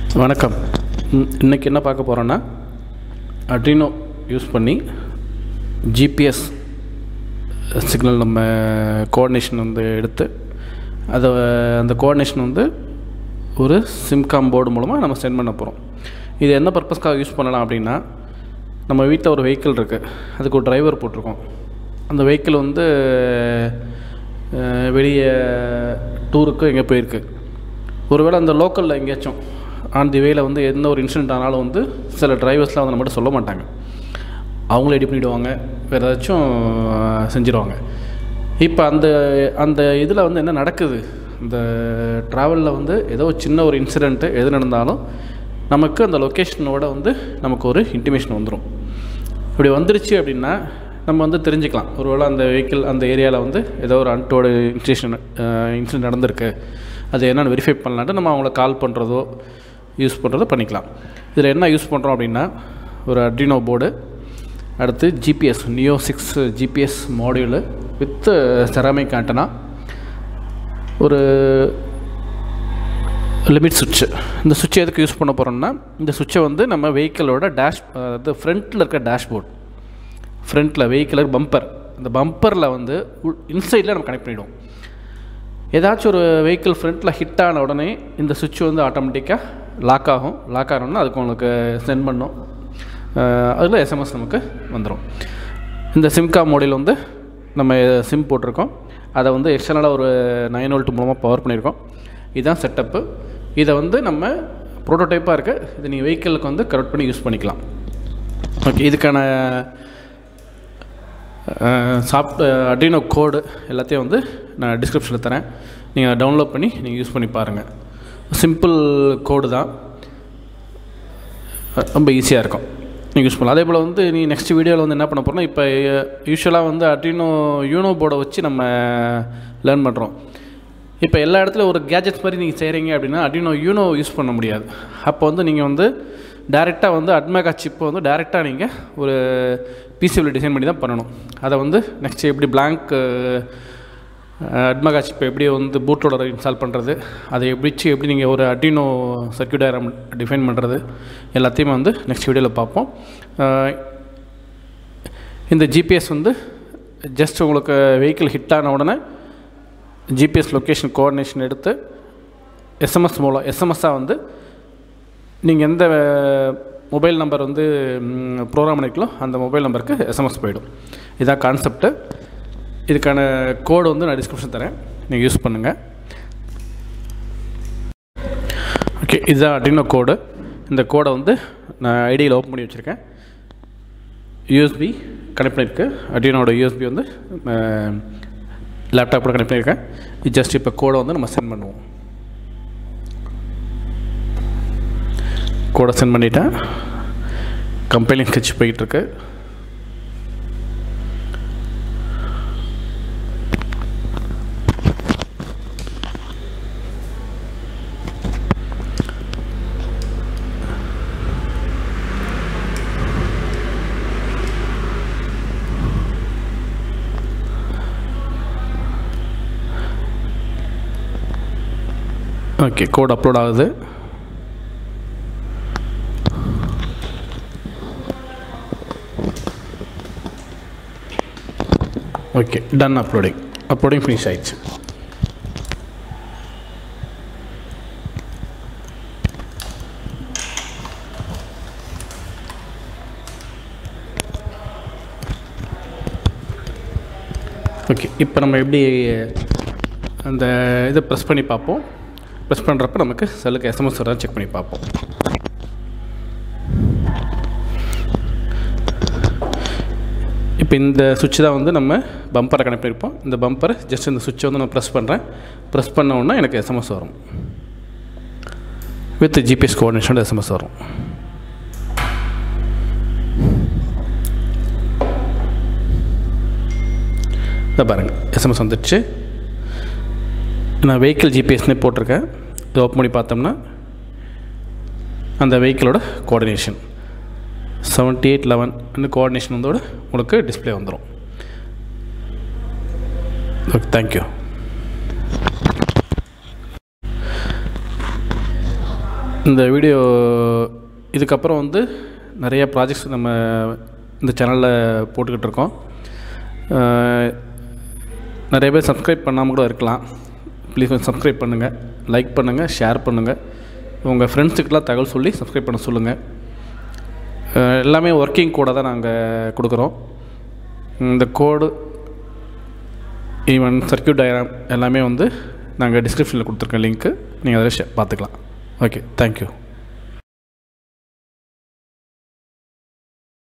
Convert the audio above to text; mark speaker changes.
Speaker 1: வணக்கம் ம், இன்னைக்கு என்ன பார்க்க போகிறோன்னா அட்ரினோ யூஸ் பண்ணி ஜிபிஎஸ் சிக்னல் நம்ம கோஆர்டினேஷன் வந்து எடுத்து அதை அந்த கோஆர்டினேஷன் வந்து ஒரு சிம்காம் போர்டு மூலமாக நம்ம சென்ட் பண்ண போகிறோம் இது என்ன பர்பஸ்க்காக யூஸ் பண்ணலாம் அப்படின்னா நம்ம வீட்டில் ஒரு வெஹிக்கிள் இருக்குது அதுக்கு ஒரு டிரைவர் போட்டிருக்கோம் அந்த வெஹிக்கிள் வந்து அஹ், வெளியே டூருக்கு எங்கே போயிருக்கு ஒருவேளை அந்த லோக்கலில் எங்கேயாச்சும் ஆன் தி வேல வந்து எந்த ஒரு இன்சிடென்ட் ஆனாலும் வந்து சில டிரைவர்ஸ்லாம் வந்து நம்மகிட்ட சொல்ல மாட்டாங்க அவங்களே ரெடி பண்ணிவிடுவாங்க வேறு ஏதாச்சும் செஞ்சுருவாங்க இப்போ அந்த அந்த இதில் வந்து என்ன நடக்குது இந்த ட்ராவலில் வந்து ஏதோ ஒரு சின்ன ஒரு இன்சிடெண்ட்டு எது நடந்தாலும் நமக்கு அந்த லொக்கேஷனோட வந்து நமக்கு ஒரு இன்டிமேஷன் வந்துடும் இப்படி வந்துருச்சு அப்படின்னா நம்ம வந்து தெரிஞ்சுக்கலாம் ஒருவேளை அந்த வெஹிக்கிள் அந்த ஏரியாவில் வந்து ஏதோ ஒரு அன்டோட இன்சிடேஷன் இன்சிடென்ட் நடந்திருக்கு அது என்னென்னு வெரிஃபை பண்ணலான்ட்டு நம்ம அவங்கள கால் பண்ணுறதோ யூஸ் பண்ணுறதோ பண்ணிக்கலாம் இதில் என்ன யூஸ் பண்ணுறோம் அப்படின்னா ஒரு அட்ரினோ போர்டு அடுத்து GPS neo six GPS module with ceramic antenna ஒரு லிமிட் சுவிட்சு இந்த சுவிட்ச் எதுக்கு யூஸ் பண்ண போகிறோம்னா இந்த சுவிட்சை வந்து நம்ம வெஹிக்கிளோட டேஷ் அதாவது ஃப்ரண்ட்டில் இருக்க டேஷ்போர்ட் ஃப்ரண்ட்டில் வெஹிக்கிளர் பம்பர் இந்த பம்பரில் வந்து இன்சைடில் நம்ம கனெக்ட் பண்ணிவிடுவோம் ஏதாச்சும் ஒரு வெஹிக்கிள் ஃப்ரண்ட்டில் ஹிட் ஆன உடனே இந்த சுவிட்ச் வந்து ஆட்டோமேட்டிக்காக லாக் ஆகும் லாக் ஆகணும்னா அதுக்கு உங்களுக்கு சென்ட் பண்ணும் அதில் எஸ்எம்எஸ் நமக்கு வந்துடும் இந்த சிம்கா மாடல் வந்து நம்ம சிம் போட்டிருக்கோம் அதை வந்து எக்ஸ்டர்னலாக ஒரு நைன் வோல்ட் மூலமாக பவர் பண்ணியிருக்கோம் இதுதான் செட்டப்பு இதை வந்து நம்ம ப்ரோட்டோடைப்பாக இருக்குது இது நீங்கள் வெஹிக்கிளுக்கு வந்து கரெக்ட் பண்ணி யூஸ் பண்ணிக்கலாம் ஓகே இதுக்கான சாஃப்ட் அட்ரினோ கோடு எல்லாத்தையும் வந்து நான் டிஸ்கிரிப்ஷனில் தரேன் நீங்கள் டவுன்லோட் பண்ணி நீங்கள் யூஸ் பண்ணி பாருங்கள் சிம்பிள் கோடு தான் அஹ் ரொம்ப ஈஸியாக இருக்கும் நீங்கள் யூஸ் பண்ணலாம் அதே போல் வந்து நீ நெக்ஸ்ட் வீடியோவில் வந்து என்ன பண்ண போகிறோம்னா இப்போ யூஸ்வலாக வந்து அட்ரினோ யூனோ போர்டை வச்சு நம்ம லேர்ன் பண்ணுறோம் இப்போ எல்லா இடத்துலையும் ஒரு கேஜெட்ஸ் மாதிரி நீங்கள் செய்கிறீங்க அப்படின்னா அட்ரினோ யூனோ யூஸ் பண்ண முடியாது அப்போ வந்து நீங்கள் வந்து டேரெக்டாக வந்து அட்மேகா சிப்பை வந்து டேரெக்டாக நீங்கள் ஒரு பிசிபிள் டிசைன் பண்ணி தான் பண்ணணும் அதை வந்து நெக்ஸ்ட் எப்படி பிளாங்க் அட்மகா சிப்பை எப்படி வந்து பூட்டோட இன்ஸ்டால் பண்ணுறது அதை எப்படி எப்படி நீங்கள் ஒரு அட்ரினோ சர்க்கியூட் டயக்ராம் டிஃபைன் பண்ணுறது எல்லாத்தையுமே வந்து நெக்ஸ்ட் வீடியோவில் பார்ப்போம் அஹ் இந்த ஜிபிஎஸ் வந்து ஜஸ்ட் உங்களுக்கு வெஹிக்கிள் ஹிட் ஆன உடனே ஜிபிஎஸ் லொக்கேஷன் கோஆர்டினேஷன் எடுத்து எஸ்எம்எஸ் மூலம் எஸ்எம்எஸ்ஸாக வந்து நீங்கள் எந்த மொபைல் நம்பர் வந்து ப்ரோக்ராம் பண்ணிக்கலோ அந்த மொபைல் நம்பருக்கு எஸ்எம்எஸ் போயிடும் இதான் கான்செப்ட்டு இதுக்கான கோடு வந்து நான் டிஸ்கிரிப்ஷன் தரேன் நீங்கள் யூஸ் பண்ணுங்கள் ஓகே இதுதான் அட்ரினோ கோடு இந்த கோடை வந்து நான் ஐடியில் ஓப்பன் பண்ணி வச்சுருக்கேன் யூஎஸ்பி கனெக்ட் பண்ணியிருக்கு அட்ரினோட யூஎஸ்பி வந்து லேப்டாப்போட கனெக்ட் பண்ணியிருக்கேன் இது ஜஸ்ட் இப்போ கோடை வந்து நம்ம சென்ட் பண்ணுவோம் கோடை சென்ட் பண்ணிட்டேன் கம்பெனி ஸ்கெட்ச் போயிட்டுருக்கு ஓகே கோட் அப்லோட் ஆகுது okay done uploading uploading finish ஆயிடுச்சு ஓகே இப்போ நம்ம எப்படி அந்த இதை ப்ரெஸ் பண்ணி பார்ப்போம் ப்ரெஸ் பண்ணுறப்ப நமக்கு செல்லுக்கு எஸ்எம்எஸ் வரதான் செக் பண்ணி பார்ப்போம் இப்போ இந்த சுவிட்ச் தான் வந்து நம்ம பம்பரை கனெக்ட் பண்ணியிருப்போம் இந்த பம்பரை ஜஸ்ட் இந்த சுவிட்சை வந்து நான் ப்ரெஸ் பண்ணுறேன் ப்ரெஸ் பண்ண உடனே எனக்கு எஸ்எம்எஸ் வரும் வித் ஜிபிஎஸ் கோஆர்டினேஷன் எஸ்எம்எஸ் வரும் இதை பாருங்கள் எஸ்எம்எஸ் வந்துடுச்சு நான் வெஹிக்கிள் ஜிபிஎஸ்னே போட்டிருக்கேன் இது ஓப்பன் பண்ணி பார்த்தோம்னா அந்த வெஹிக்கிளோட கோஆர்டினேஷன் செவன்ட்டி எயிட் லெவன் அந்த கோஆர்டினேஷன் வந்தோட உங்களுக்கு டிஸ்பிளே வந்துடும் ஓகே தேங்க்யூ இந்த வீடியோ இதுக்கப்புறம் வந்து நிறைய ப்ராஜெக்ட்ஸ் நம்ம இந்த சேனலில் போட்டுக்கிட்டு இருக்கோம் அஹ், நிறைய பேர் சப்ஸ்கிரைப் பண்ணாமல் கூட இருக்கலாம் ப்ளீஸ் சப்ஸ்கிரைப் பண்ணுங்கள் லைக் பண்ணுங்கள் ஷேர் பண்ணுங்கள் உங்கள் ஃப்ரெண்ட்ஸுக்கெலாம் தகவல் சொல்லி சப்ஸ்கிரைப் பண்ண சொல்லுங்கள் அஹ், எல்லாமே ஒர்க்கிங் கோடை தான் நாங்கள் கொடுக்குறோம் இந்த கோடு ஈவன் சர்க்கியூட் டயக்ராம் எல்லாமே வந்து நாங்கள் டிஸ்கிரிப்ஷனில் கொடுத்துருக்கோம் லிங்க்கு நீங்கள் அதில் ஷே பார்த்துக்கலாம் ஓகே தேங்க்யூ